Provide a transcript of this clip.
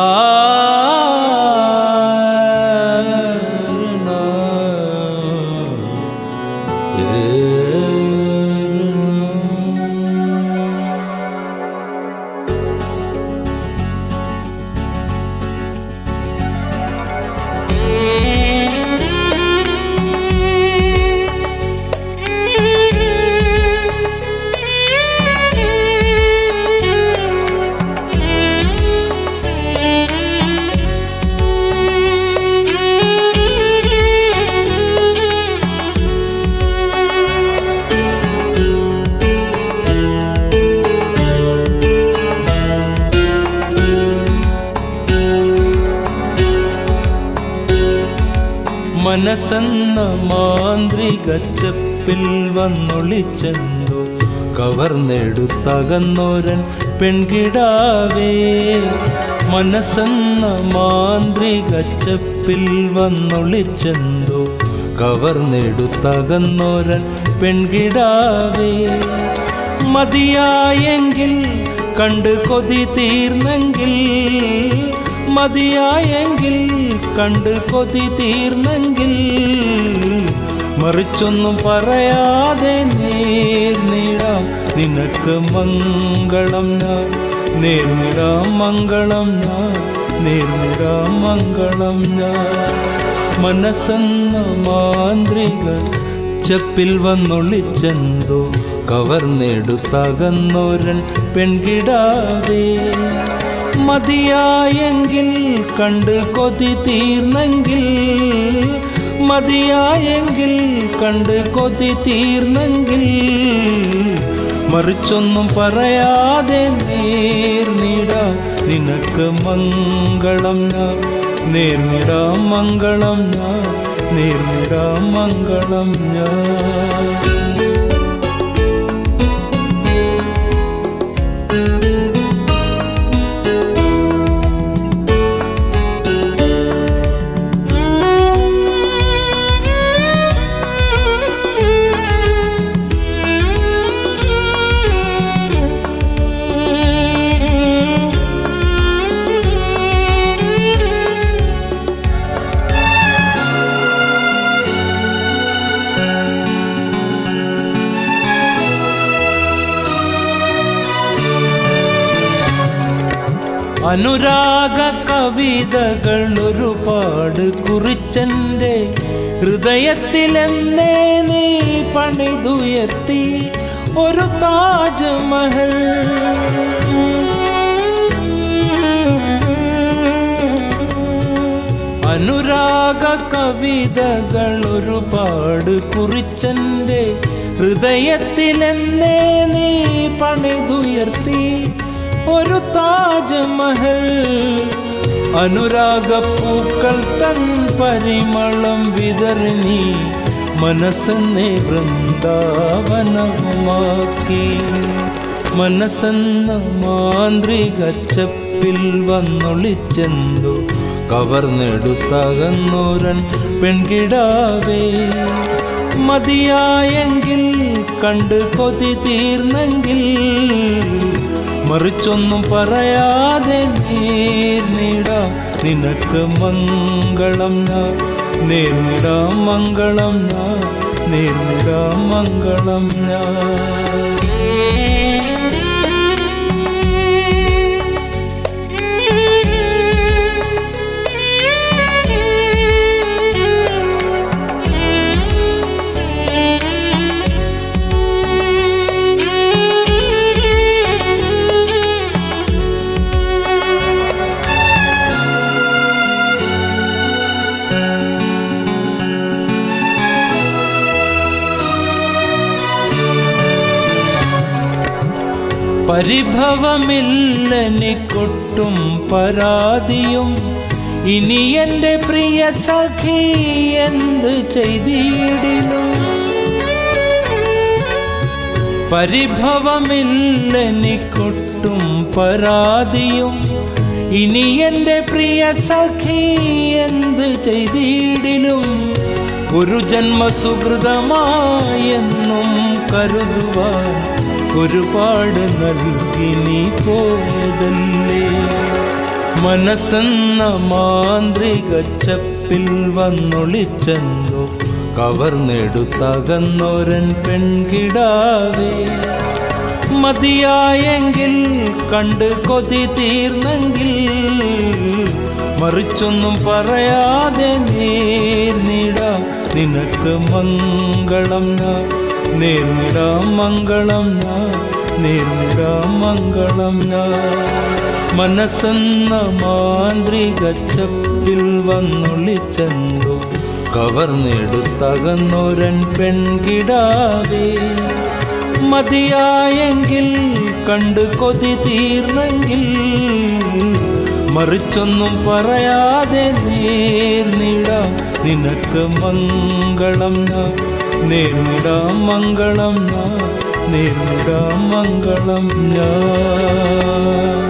മനസ്സെന്ന മാന്ത്രിക ചെപ്പിൽ വന്നൊളിച്ചെന്തോ കവർന്നെടുത്തകന്നോരൻ പെൺകിടാവേ മനസ്സെന്ന മാന്ത്രിക ചെപ്പിൽ വന്നൊളിച്ചെന്തോ കവർന്നെടുത്തകന്നോരൻ പെൺകിടാവേ മതിയായെങ്കിൽ കണ്ട് കൊതി തീർന്നെങ്കിൽ മതിയായെങ്കിൽ കണ്ട് കൊതി തീർന്നെങ്കിൽ മറിച്ചൊന്നും പറയാതെ നേർന്നിടാം നിനക്ക് മംഗളം ഞാൻ നേർന്നിടാം മംഗളം ഞാൻ നേർന്നിടാം മംഗളം ഞാൻ മനസ്സെന്ന മാന്ത്രിക ചെപ്പിൽ വന്നൊളിച്ചെന്തോ കവർന്നെടുത്തകന്നോരൻ പെൺകിടാവേ മതിയായെങ്കിൽ കണ്ട് കൊതി തീർന്നെങ്കിൽ മതിയായെങ്കിൽ കണ്ട് കൊതി തീർന്നെങ്കിൽ മറിച്ചൊന്നും പറയാതെ നേർന്നിടാം നിനക്ക് മംഗളം ഞാൻ നേർന്നിടാം മംഗളം ഞാൻ നേർന്നിടാം മംഗളം ഞാൻ അനുരാഗ കവിതകൾ ഒരുപാട് കുറിച്ചെൻ്റെ ഹൃദയത്തിലെന്നേ നീ പണിതുയർത്തി ഒരു താജ്മഹൽ അനുരാഗ കവിതകൾ ഒരുപാട് കുറിച്ചെൻ്റെ ഹൃദയത്തിലെന്നേ നീ പണിതുയർത്തി ഒരു താജ്മഹൽ അനുരാഗപ്പൂക്കൾ തൻ പരിമളം വിതറിനി മനസ്സെന്നെ വൃന്ദാവനമാക്കി മനസ്സെന്ന മാന്ത്രിക ചെപ്പിൽ വന്നൊളിച്ചെന്തോ കവർന്നെടുത്തകന്നോരൻ പെൺകിടാവേ മതിയായെങ്കിൽ കണ്ട് കൊതി തീർന്നെങ്കിൽ മറിച്ചൊന്നും പറയാതെ നേർന്നിടാം നിനക്ക് മംഗളം ഞാൻ നേർന്നിടാം മംഗളം ഞാൻ നേർന്നിടാം മംഗളം ഞാൻ പരിഭവമില്ലെനിക്കൊട്ടും പരാതിയും ഇനി എൻ്റെ പ്രിയ സഖി എന്ത് ചെയ്തിടിലും പരിഭവമില്ലെനിക്കൊട്ടും പരാതിയും ഇനി എൻ്റെ പ്രിയ സഖി എന്ത് ചെയ്തിടിലും ഒരു ജന്മസുഹൃതമായെന്നും കരുതുവാൻ ഒരുപാട് നൽകി നീ പോയതല്ലേ മനസ്സെന്ന മാന്ത്രിക ചെപ്പിൽ വന്നൊളിച്ചെന്നു കവർന്നെടുത്തകന്നൊരൻ പെൺകിടാവേ മതിയായെങ്കിൽ കണ്ട് കൊതി തീർന്നെങ്കിൽ മറിച്ചൊന്നും പറയാതെ നേർന്നിടാം നിനക്ക് മംഗളം ഞാൻ നേർന്നിടാം മംഗളം ഞാൻ നേർന്നിടാം മംഗളം ഞാൻ മനസ്സെന്ന മാന്ത്രിക ചപ്പിൽ വന്നൊളിച്ചെന്തോ കവർന്നെടുത്തകന്നൊരൻ പെൺകിടാവേ മതിയായെങ്കിൽ കണ്ട് കൊതി തീർന്നെങ്കിൽ മറിച്ചൊന്നും പറയാതെ നേർന്നിടാം നിനക്ക് മംഗളം ഞാൻ നേർന്നിടാം മംഗളം ഞാൻ നേർന്നിടാം മംഗളം ഞാൻ